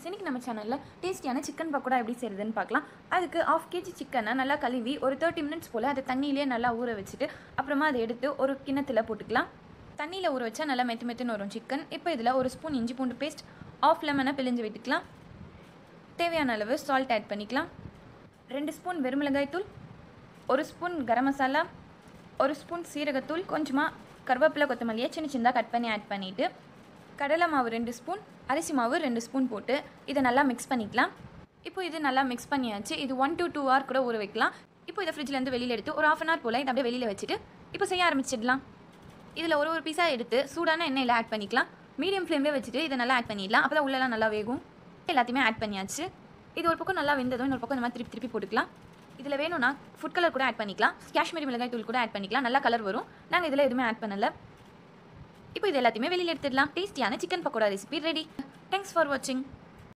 இன்றைக்கி நம்ம சேனலில் டேஸ்டியான சிக்கன் பக்கோடா எப்படி செய்கிறதுன்னு பார்க்கலாம் அதுக்கு ஆஃப் கேஜி சிக்கனை நல்லா கழுவி ஒரு தேர்ட்டி மினிட்ஸ் போல் அதை தண்ணியிலே நல்லா ஊற வச்சுட்டு அப்புறமா அதை எடுத்து ஒரு கிண்ணத்தில் போட்டுக்கலாம் தண்ணியில் ஊற வச்சா நல்லா மெத்து மெத்துன்னு வரும் சிக்கன் இப்போ இதில் ஒரு ஸ்பூன் இஞ்சி பூண்டு பேஸ்ட் ஆஃப் லெமனை பிழிஞ்சு விட்டுக்கலாம் தேவையான அளவு சால்ட் ஆட் பண்ணிக்கலாம் ரெண்டு ஸ்பூன் வெறுமிளகாய் தூள் ஒரு ஸ்பூன் கரம் மசாலா ஒரு ஸ்பூன் சீரகத்தூள் கொஞ்சமாக கருவேப்பிலை கொத்தமல்லியை சின்ன சின்னதாக கட் பண்ணி ஆட் பண்ணிவிட்டு கடலை மாவு ரெண்டு ஸ்பூன் அரிசி மாவு ரெண்டு ஸ்பூன் போட்டு இதை நல்லா மிக்ஸ் பண்ணிக்கலாம் இப்போ இது நல்லா மிக்ஸ் பண்ணியாச்சு இது ஒன் to டூ ஹவர் கூட ஊற வைக்கலாம் இப்போ இதை ஃப்ரிட்ஜ்லேருந்து வெளியில் எடுத்து ஒரு ஆஃப் அன் ஹவர் போல் இதை அப்படியே வெளியில் வச்சுட்டு இப்போ செய்ய ஆரம்பிச்சிடலாம் இதில் ஒரு ஒரு பீஸாக எடுத்து சூடான எண்ணெயில் ஆட் பண்ணிக்கலாம் மீடியம் ஃப்ளேம்லேயே வச்சுட்டு இதை நல்லா ஆட் பண்ணிடலாம் அப்போ தான் உள்ளெல்லாம் நல்லா வேகும் எல்லாத்தையுமே ஆட் பண்ணியாச்சு இது ஒரு பக்கம் நல்லா வெந்ததும் இன்னொரு பக்கம் இந்த மாதிரி திருப்பி திருப்பி போட்டுக்கலாம் இதில் வேணும்னா ஃபுட் கலர் கூட ஆட் பண்ணிக்கலாம் காஷ்மீரி மிளகாய் தூள் கூட ஆட் பண்ணிக்கலாம் நல்லா கலர் வரும் நாங்கள் இதில் எதுவுமே ஆட் பண்ணலை இப்போ இது எல்லாத்தையுமே வெளியில் எடுத்துடலாம் டேஸ்டியான chicken pakora recipe ready thanks for வாட்சிங்